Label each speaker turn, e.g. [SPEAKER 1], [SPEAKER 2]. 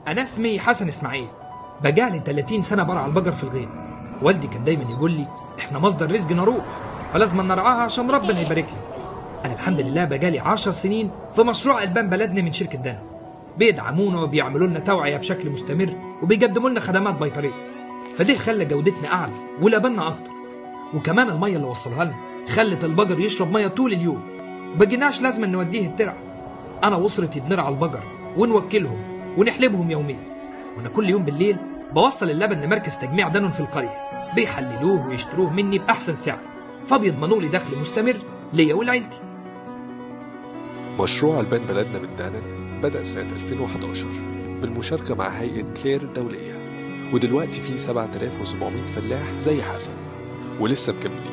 [SPEAKER 1] انا اسمي حسن اسماعيل بقالي 30 سنه برع البقر في الغيط والدي كان دايما يقول لي احنا مصدر رزق نروح فلازم نرعاها عشان ربنا يبارك لي انا الحمد لله بقالي 10 سنين في مشروع البان بلدنا من شركه دانا بيدعمونا وبيعملوا لنا توعيه بشكل مستمر وبيقدموا لنا خدمات بيطريه فده خلى جودتنا اعلى ولبنا اكتر وكمان الميه اللي وصلها لنا خلت البقر يشرب ميه طول اليوم وبقيناش لازم نوديه الترع انا واسرتي بنرعى البقر ونوكلهم ونحلبهم يوميا وانا كل يوم بالليل بوصل اللبن لمركز تجميع دانون في القريه بيحللوه ويشتروه مني باحسن سعر فبيضمنوا لي دخل مستمر ليا ولعيلتي
[SPEAKER 2] مشروع البان بلدنا من دانن بدأ سنة 2011 بالمشاركة مع هيئة كير الدولية ودلوقتي في 7700 فلاح زي حسن ولسه مكملين